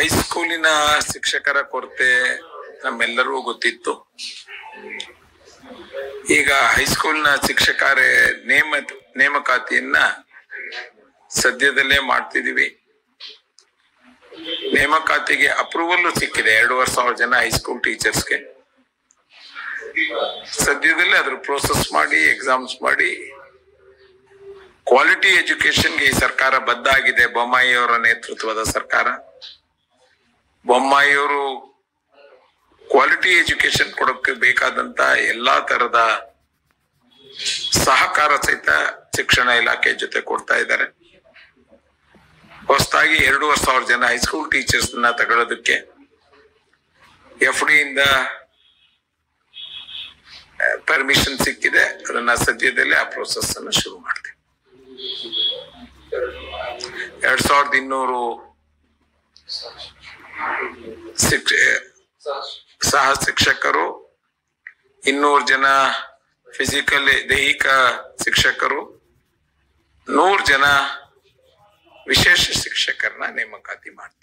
ಹೈಸ್ಕೂಲಿನ ಶಿಕ್ಷಕರ ಕೊರತೆ ನಮ್ಮೆಲ್ಲರಿಗೂ ಗೊತ್ತಿತ್ತು ಈಗ ಹೈಸ್ಕೂಲ್ನ ಶಿಕ್ಷಕರ ನೇಮ ನೇಮಕಾತಿಯನ್ನ ಸದ್ಯದಲ್ಲೇ ಮಾಡ್ತಿದೀವಿ ನೇಮಕಾತಿಗೆ ಅಪ್ರೂವಲ್ ಸಿಕ್ಕಿದೆ ಎರಡೂವರೆ ಸಾವಿರ ಜನ ಹೈಸ್ಕೂಲ್ ಟೀಚರ್ಸ್ಗೆ ಸದ್ಯದಲ್ಲೇ ಅದ್ರ ಪ್ರೋಸೆಸ್ ಮಾಡಿ ಎಕ್ಸಾಮ್ಸ್ ಮಾಡಿ ಕ್ವಾಲಿಟಿ ಎಜುಕೇಶನ್ಗೆ ಈ ಸರ್ಕಾರ ಬದ್ಧ ಆಗಿದೆ ಬೊಮ್ಮಾಯಿ ಅವರ ನೇತೃತ್ವದ ಸರ್ಕಾರ ಬೊಮ್ಮಾಯಿಯವರು ಕ್ವಾಲಿಟಿ ಎಜುಕೇಶನ್ ಕೊಡೋಕೆ ಬೇಕಾದಂತ ಎಲ್ಲಾ ತರದ ಸಹಕಾರ ಸಹಿತ ಶಿಕ್ಷಣ ಇಲಾಖೆ ಜೊತೆ ಕೊಡ್ತಾ ಇದ್ದಾರೆ ಹೊಸದಾಗಿ ಎರಡೂವರೆ ಸಾವಿರ ಜನ ಹೈಸ್ಕೂಲ್ ಟೀಚರ್ಸ್ ನ ತಗೊಳ್ಳೋದಕ್ಕೆ ಎಫ್ ಡಿ ಇಂದ ಪರ್ಮಿಷನ್ ಸಿಕ್ಕಿದೆ ಅದನ್ನ ಸದ್ಯದಲ್ಲೇ ಆ ಪ್ರೋಸೆಸ್ ಅನ್ನು ಶುರು ಮಾಡ್ತೀವಿ ಎರಡ್ ಸಾವಿರದ ಇನ್ನೂರು ಶಿಕ್ಷ ಸಹ ಶಿಕ್ಷಕರು ಇನ್ನೂರು ಜನ ಫಿಸಿಕಲ್ ದೈಹಿಕ ಶಿಕ್ಷಕರು ನೂರು ಜನ ವಿಶೇಷ ಶಿಕ್ಷಕರನ್ನ ನೇಮಕಾತಿ ಮಾಡ್ತಾರೆ